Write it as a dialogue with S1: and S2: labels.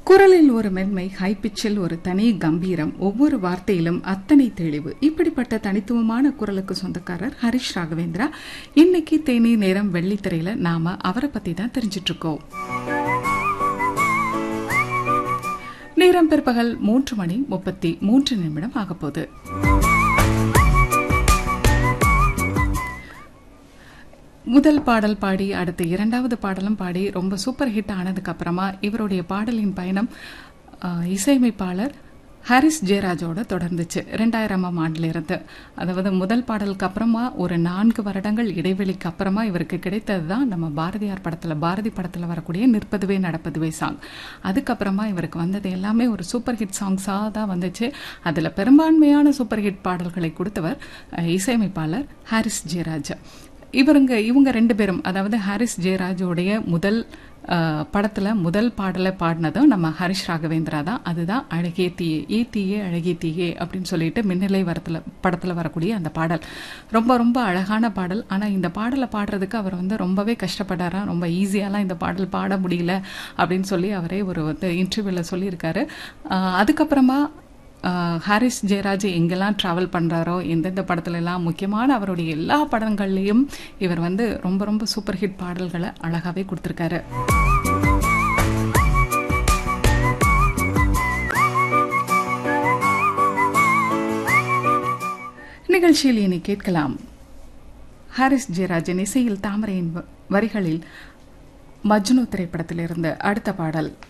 S1: குரலில் ஒரு மென்மை ஹை பிச்சில் ஒரு தனி கம்பீரம் ஒவ்வொரு வார்த்தையிலும் அத்தனை தெளிவு இப்படிப்பட்ட தனித்துவமான குரலுக்கு சொந்தக்காரர் ஹரிஷ் ராகவேந்திரா இன்னைக்கு தேனி நேரம் வெள்ளித்திரையில நாம அவரை பத்தி தான் தெரிஞ்சிட்டு இருக்கோம் நேரம் பிற்பகல் மூன்று மணி முப்பத்தி மூன்று நிமிடம் ஆகப்போகுது முதல் பாடல் பாடி அடுத்து இரண்டாவது பாடலும் பாடி ரொம்ப சூப்பர் ஹிட் ஆனதுக்கு அப்புறமா இவருடைய பாடலின் பயணம் அஹ், இசையமைப்பாளர் ஹாரிஸ் ஜெயராஜோட தொடர்ந்துச்சு ரெண்டாயிரமாம் ஆண்டுல இருந்து அதாவது முதல் பாடலுக்கு அப்புறமா ஒரு நான்கு வருடங்கள் இடைவெளிக்கு அப்புறமா இவருக்கு கிடைத்தது தான் நம்ம பாரதியார் படத்துல பாரதி படத்துல வரக்கூடிய நிற்பதுவே நடப்பதுவே சாங் அதுக்கப்புறமா இவருக்கு வந்தது எல்லாமே ஒரு சூப்பர் ஹிட் சாங்ஸாக தான் வந்துச்சு அதுல பெரும்பான்மையான சூப்பர் ஹிட் பாடல்களை கொடுத்தவர் அஹ், இசையமைப்பாளர் ஹாரிஸ் ஜெயராஜ் இவருங்க இவங்க ரெண்டு பேரும் அதாவது ஹாரிஸ் ஜெயராஜோடைய முதல் அஹ், படத்துல முதல் பாடலை பாடினதும் நம்ம ஹரிஷ் ராகவேந்திரா தான் அதுதான் அழகிய தீயே ஏ தீயே அழகிய தீயே அப்படின்னு சொல்லிட்டு மின்னலை வரத்துல படத்துல வரக்கூடிய அந்த பாடல் ரொம்ப ரொம்ப அழகான பாடல் ஆனா இந்த பாடலை பாடுறதுக்கு அவர் வந்து ரொம்பவே கஷ்டப்பட்டாராம் ரொம்ப ஈஸியாலாம் இந்த பாடல் பாட முடியல அப்படின்னு சொல்லி அவரே ஒரு வந்து இன்டர்வியூல சொல்லியிருக்காரு அஹ், அதுக்கப்புறமா ஆஹ் ஹாரிஸ் ஜெயராஜ் எங்கெல்லாம் ட்ராவல் பண்ணுறாரோ எந்தெந்த படத்துல எல்லாம் முக்கியமான அவருடைய எல்லா படங்கள்லையும் இவர் வந்து ரொம்ப ரொம்ப சூப்பர் ஹிட் பாடல்களை அழகாவே கொடுத்துருக்காரு நிகழ்ச்சியில் இனி கேட்கலாம் ஹாரிஸ் ஜெயராஜன் இசையில் தாமரையின் வ- வரிகளில் மஜ்னு திரைப்படத்திலிருந்து அடுத்த பாடல்